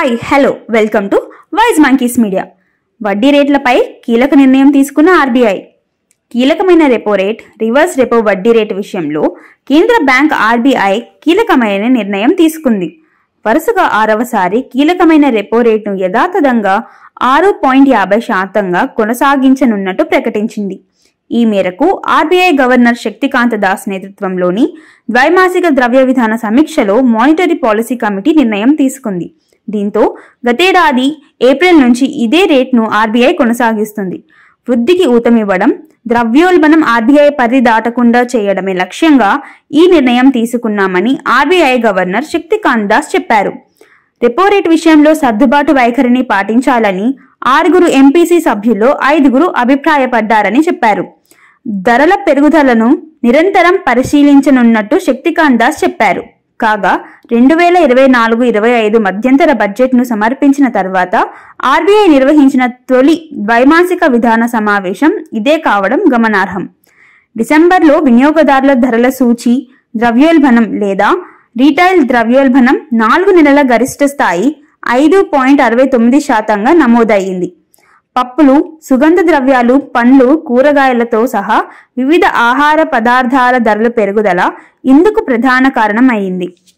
hi hello welcome to wise monkeys media వడ్డీ రేట్లపై కీలక నిర్ణయం తీసుకున్న ఆర్బీఐ కీలకమైన రెపో రేట్ రివర్స్ రెపో వడ్డీ రేటు విషయంలో కేంద్ర బ్యాంక్ ఆర్బీఐ కీలకమైన నిర్ణయం తీసుకుంది వరుసగా ఆరవసారి కీలకమైన రెపో రేటును యథాతథంగా ఆరు పాయింట్ యాభై శాతంగా కొనసాగించనున్నట్టు ప్రకటించింది ఈ మేరకు ఆర్బీఐ గవర్నర్ శక్తికాంత దాస్ నేతృత్వంలోని ద్వైమాసిక ద్రవ్య విధాన సమీక్షలో మానిటరీ పాలసీ కమిటీ నిర్ణయం తీసుకుంది దీంతో గతేడాది ఏప్రిల్ నుంచి ఇదే రేట్ను ఆర్బీఐ కొనసాగిస్తుంది వృద్ధికి ఊతమివ్వడం ద్రవ్యోల్బణం ఆర్బీఐ పరిధి దాటకుండా చేయడమే లక్ష్యంగా ఈ నిర్ణయం తీసుకున్నామని ఆర్బీఐ గవర్నర్ శక్తికాంత్ దాస్ చెప్పారు రెపో రేట్ విషయంలో సర్దుబాటు వైఖరిని పాటించాలని ఆరుగురు ఎంపీసీ సభ్యుల్లో ఐదుగురు అభిప్రాయపడ్డారని చెప్పారు ధరల పెరుగుదలను నిరంతరం పరిశీలించనున్నట్టు శక్తికాంత్ దాస్ చెప్పారు కాగా రెండు వేల ఇరవై నాలుగు ఇరవై ఐదు మధ్యంతర బడ్జెట్ను సమర్పించిన తర్వాత ఆర్బీఐ నిర్వహించిన తొలి ద్వైమాసిక విధాన సమావేశం ఇదే కావడం గమనార్హం డిసెంబర్లో వినియోగదారుల ధరల సూచి ద్రవ్యోల్బణం లేదా రీటైల్ ద్రవ్యోల్బణం నాలుగు నెలల గరిష్ట స్థాయి ఐదు పాయింట్ అరవై తొమ్మిది శాతంగా నమోదయ్యింది పప్పులు సుగంధ ద్రవ్యాలు పండ్లు కూరగాయలతో సహా వివిధ ఆహార పదార్థాల ధరల పెరుగుదల ఇందుకు ప్రధాన కారణం అయింది